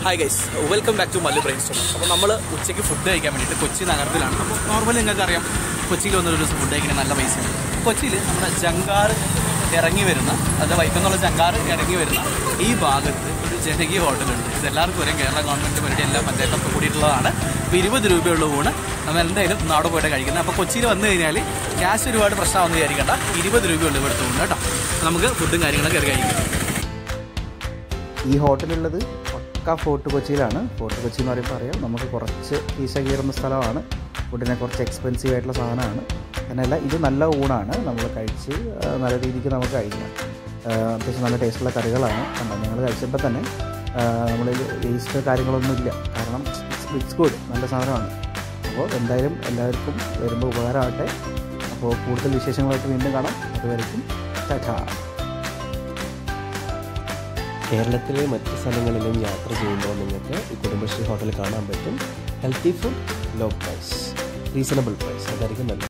hi guys welcome back to Mallu brainstorm അപ്പോൾ നമ്മൾ ഉച്ചയ്ക്ക് ഫുഡ് കഴിക്കാൻ വേണ്ടിയിട്ട് കൊച്ചി നഗരത്തിലാണ് അപ്പോൾ നോർമലി നിങ്ങൾക്ക് അറിയാം കൊച്ചിയിൽ വന്നൊരു ദിവസം ഫുഡ് കഴിക്കാൻ നല്ല പൈസയാണ് കൊച്ചിയിൽ നമ്മുടെ ജങ്കാർ ഇറങ്ങി വരുന്ന അത് വൈക്കുന്നുള്ള ജങ്കാർ ഇറങ്ങി വരുന്ന ഈ ഭാഗത്ത് ഒരു ജനകീയ ഹോട്ടലുണ്ട് ഇത് എല്ലാവർക്കും വരും കേരള ഗവൺമെൻറ് പരിപാടി എല്ലാ പഞ്ചായത്തൊക്കെ കൂടിയിട്ടുള്ളതാണ് അപ്പോൾ ഇരുപത് രൂപയുള്ള ഊണ് നമ്മൾ എന്തായാലും നാട് പോയിട്ട് കഴിക്കുന്നത് അപ്പോൾ കൊച്ചിയിൽ വന്നു കഴിഞ്ഞാൽ ക്യാഷ് ഒരുപാട് പ്രശ്നമാണെന്ന് വിചാരിക്കേണ്ട ഇരുപത് രൂപയുള്ള ഇവിടുത്തെ ഊണ് കേട്ടോ നമുക്ക് ഫുഡും കാര്യങ്ങളൊക്കെ കയറി കഴിക്കാം ഈ ഹോട്ടലുള്ളത് പക്ക ഫോർട്ട് കൊച്ചിയിലാണ് ഫോർട്ട് കൊച്ചി എന്ന് പറയുമ്പോൾ അറിയാം നമുക്ക് കുറച്ച് ഈശ കയറുന്ന സ്ഥലമാണ് ഫുഡിനെ കുറച്ച് എക്സ്പെൻസീവ് ആയിട്ടുള്ള സാധനമാണ് എന്നല്ല ഇത് നല്ല ഊണാണ് നമ്മൾ കഴിച്ച് ആ, നല്ല രീതിക്ക് നമുക്ക് കഴിക്കാം ആ, അത്യാവശ്യം നല്ല ടേസ്റ്റുള്ള കറികളാണ് കണ്ടോ ഞങ്ങൾ കഴിച്ചപ്പോൾ തന്നെ നമ്മൾ വേസ്റ്റ് കാര്യങ്ങളൊന്നുമില്ല കാരണം ഇറ്റ്സ് ഗുഡ് നല്ല സാധനമാണ് അപ്പോൾ എന്തായാലും എല്ലാവർക്കും വരുമ്പോൾ ഉപകാരമാകട്ടെ അപ്പോൾ കൂടുതൽ വിശേഷങ്ങളായിട്ട് വീണ്ടും കാണാം അതുവരെയും ടാറ്റാ കേരളത്തിലെ മറ്റ് സ്ഥലങ്ങളിലും യാത്ര ചെയ്യുമ്പോൾ നിങ്ങൾക്ക് ഈ കുടുംബശ്രീ ഹോട്ടൽ കാണാൻ പറ്റും healthy food low price reasonable price അതായിരിക്കും നല്ലത്